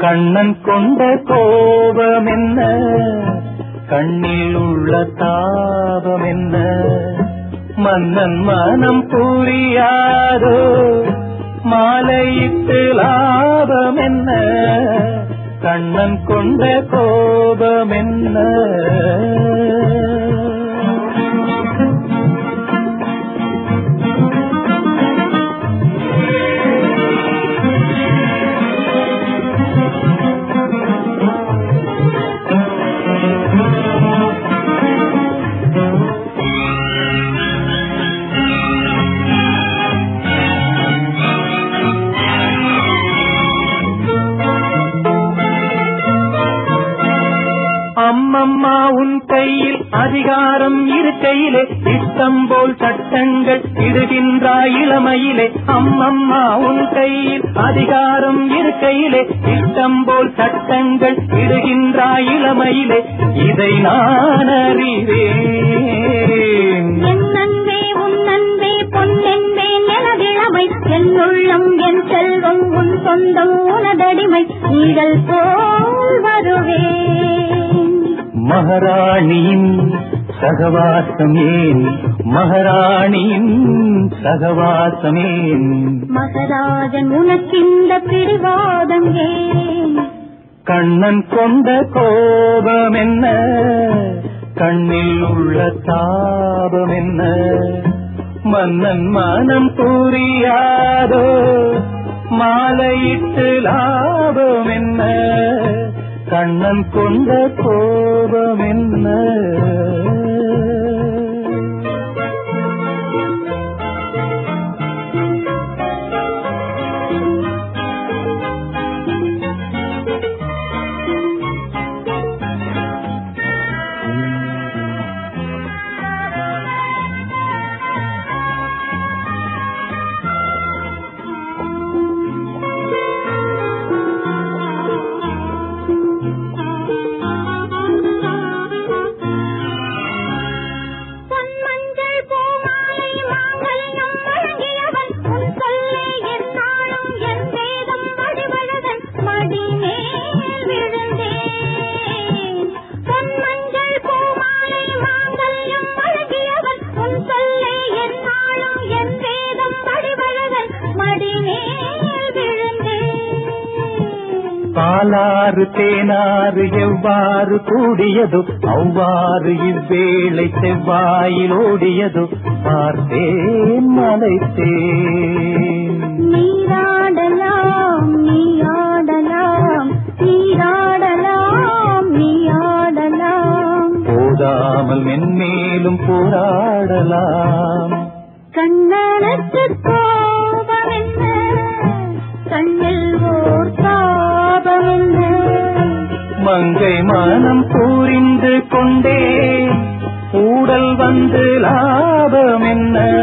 கண்ணன் கொண்ட கோபம் என்ன கண்ணில் உள்ள தாபம் என்ன மன்னன் மனம் புரியாதோ மாலையிட்டு லாபம் என்ன கண்ணன் கொண்ட கோபம் என்ன அம்மம்மா உன் கையில் அதிகாரம் இருக்கையிலே இஷ்டம் போல் சட்டங்கள் இடுகின்றாய் இளமையிலே அம்மம்மா உன் கையில் அதிகாரம் இருக்கையிலே இஷ்டம் போல் சட்டங்கள் இடுகின்றாய் இளமையிலே இதை நான் அறிவேன் என் அன்பே உன் அன்பே பொன்னென்பே எனதிழமை என் உள்ளம் என் செல்வம் உன் சொந்தம் உனதடிமை நீழல் போல் வருவேன் மகாராணியின் சகவாசம் ஏன் மகாராணியின் சகவாசம் ஏன் மகராஜன் உனக்கிந்த பிடிவாதம் ஏன் கண்ணன் கொண்ட கோபம் என்ன கண்ணில் உள்ள தாபம் என்ன மன்னன் மனம் புரியாதோ மாலையிட்டு லாபம் என்ன கண்ணன் கொண்ட கோபம் என்ன பொன்மஞ்சள் பூமாலை மாங்கல்யம் வழங்கியவன் உன் சொல்லே என்னாலும் என் வேதம் வடிவழகன் மடிமேல் விழுந்தேன் பொன்மஞ்சள் பூமாலை மாங்கல்யம் வழங்கியவன் உன் சொல்லே என்னாலும் என் வேதம் வடிவழகன் மடிமேல் விழுந்தேன் பாலாறு தேனாறு எவ்வாறு கூடியதோ அவ்வாறு இவ்வேளை செவ்வாயில் ஓடியதோ பார்த்தேன் மலைத்தேன் நீராடலாம் நீயாடலாம் நீராடலாம் நீயாடலாம் போதாமல் மென்மேலும் போராடலாம் கண்ணனத்து கோபம் என்ன கண்ணில் ஓர் தாபம் என்ன மங்கை மனம் புரிந்து கொண்டே ஊடல் வந்து லாபம் என்ன